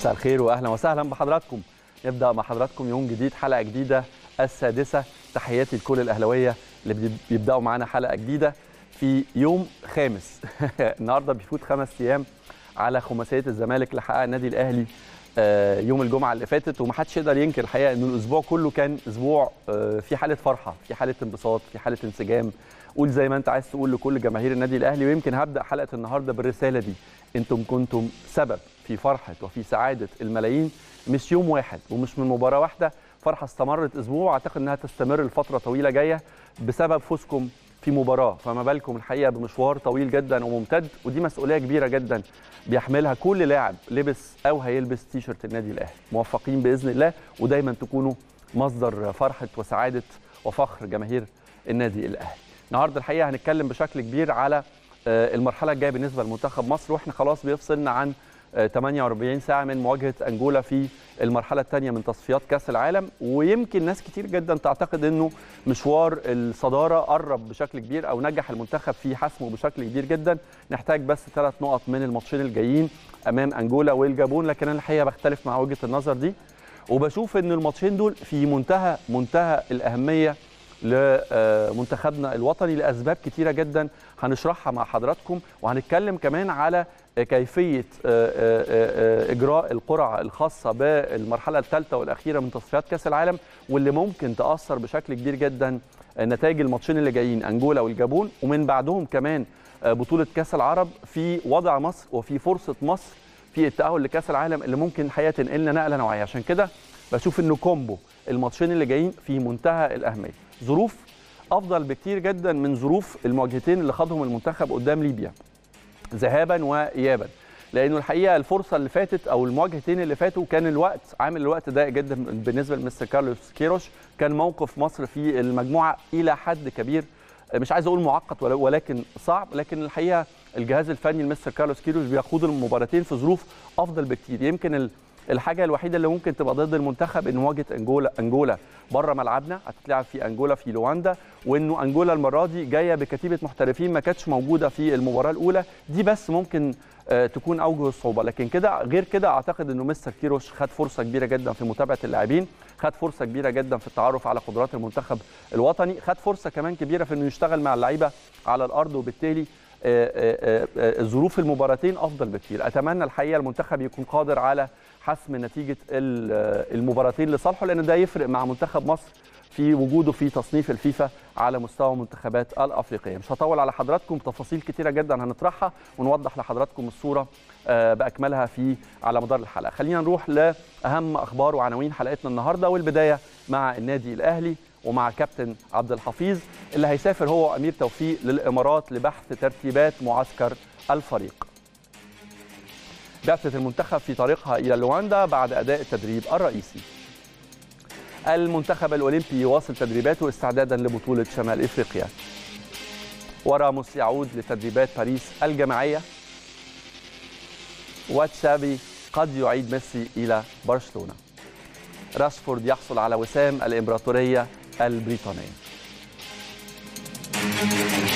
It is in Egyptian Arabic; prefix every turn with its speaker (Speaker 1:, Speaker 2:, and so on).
Speaker 1: مساء الخير واهلا وسهلا بحضراتكم نبدا مع حضراتكم يوم جديد حلقه جديده السادسه تحياتي لكل الاهلاويه اللي بيبداوا معانا حلقه جديده في يوم خامس النهارده بيفوت خمس ايام على خماسيه الزمالك اللي حققها النادي الاهلي يوم الجمعه اللي فاتت ومحدش يقدر ينكر الحقيقه انه الاسبوع كله كان اسبوع في حاله فرحه في حاله انبساط في حاله انسجام قول زي ما انت عايز تقول لكل جماهير النادي الاهلي ويمكن هبدا حلقه النهارده بالرساله دي انتم كنتم سبب في فرحه وفي سعاده الملايين مش يوم واحد ومش من مباراه واحده فرحه استمرت اسبوع اعتقد انها تستمر لفتره طويله جايه بسبب فوزكم في مباراه فما بالكم الحقيقه بمشوار طويل جدا وممتد ودي مسؤوليه كبيره جدا بيحملها كل لاعب لبس او هيلبس تيشرت النادي الاهلي موفقين باذن الله ودايما تكونوا مصدر فرحه وسعاده وفخر جماهير النادي الاهلي النهارده الحقيقه هنتكلم بشكل كبير على المرحله الجايه بالنسبه لمنتخب مصر واحنا خلاص بيفصلنا عن 48 ساعه من مواجهه انجولا في المرحله الثانيه من تصفيات كاس العالم ويمكن ناس كتير جدا تعتقد انه مشوار الصداره قرب بشكل كبير او نجح المنتخب في حسمه بشكل كبير جدا نحتاج بس ثلاث نقط من الماتشين الجايين امام انجولا والجابون لكن انا الحقيقه بختلف مع وجهه النظر دي وبشوف ان الماتشين دول في منتهى منتهى الاهميه لمنتخبنا الوطني لاسباب كتيره جدا هنشرحها مع حضراتكم وهنتكلم كمان على كيفيه اجراء القرعه الخاصه بالمرحله الثالثه والاخيره من تصفيات كاس العالم واللي ممكن تاثر بشكل كبير جدا نتائج الماتشين اللي جايين انجولا والجابون ومن بعدهم كمان بطوله كاس العرب في وضع مصر وفي فرصه مصر في التاهل لكاس العالم اللي ممكن الحقيقه تنقلنا نقله نوعيه عشان كده بشوف انه كومبو الماتشين اللي جايين في منتهى الاهميه ظروف افضل بكتير جدا من ظروف المواجهتين اللي خاضهم المنتخب قدام ليبيا ذهابا وايابا لانه الحقيقه الفرصه اللي فاتت او المواجهتين اللي فاتوا كان الوقت عامل الوقت ضيق جدا بالنسبه لمستر كارلوس كيروش كان موقف مصر في المجموعه الى حد كبير مش عايز اقول معقد ولكن صعب لكن الحقيقه الجهاز الفني لمستر كارلوس كيروش بيخوض المباراتين في ظروف افضل بكتير يمكن الحاجه الوحيده اللي ممكن تبقى ضد المنتخب ان مواجهه انجولا انجولا بره ملعبنا هتتلعب في انجولا في لواندا وانه انجولا المره دي جايه بكتيبه محترفين ما كانتش موجوده في المباراه الاولى دي بس ممكن تكون اوجه الصعوبه لكن كده غير كده اعتقد انه مستر كيروش خد فرصه كبيره جدا في متابعه اللاعبين خد فرصه كبيره جدا في التعرف على قدرات المنتخب الوطني خد فرصه كمان كبيره في انه يشتغل مع اللعيبه على الارض وبالتالي ظروف المباراتين افضل بكتير اتمنى الحقيقه المنتخب يكون قادر على حسم نتيجه المباراتين لصالحه لان ده يفرق مع منتخب مصر في وجوده في تصنيف الفيفا على مستوى المنتخبات الافريقيه مش هطول على حضراتكم تفاصيل كتيره جدا هنطرحها ونوضح لحضراتكم الصوره باكملها في على مدار الحلقه خلينا نروح لاهم اخبار وعناوين حلقتنا النهارده والبدايه مع النادي الاهلي ومع كابتن عبد الحفيظ اللي هيسافر هو وامير توفيق للامارات لبحث ترتيبات معسكر الفريق بعثة المنتخب في طريقها إلى لواندا بعد أداء التدريب الرئيسي المنتخب الأولمبي يواصل تدريباته استعدادا لبطولة شمال إفريقيا وراموس يعود لتدريبات باريس الجماعية وتشابي قد يعيد ميسي إلى برشلونة راشفورد يحصل على وسام الإمبراطورية البريطانية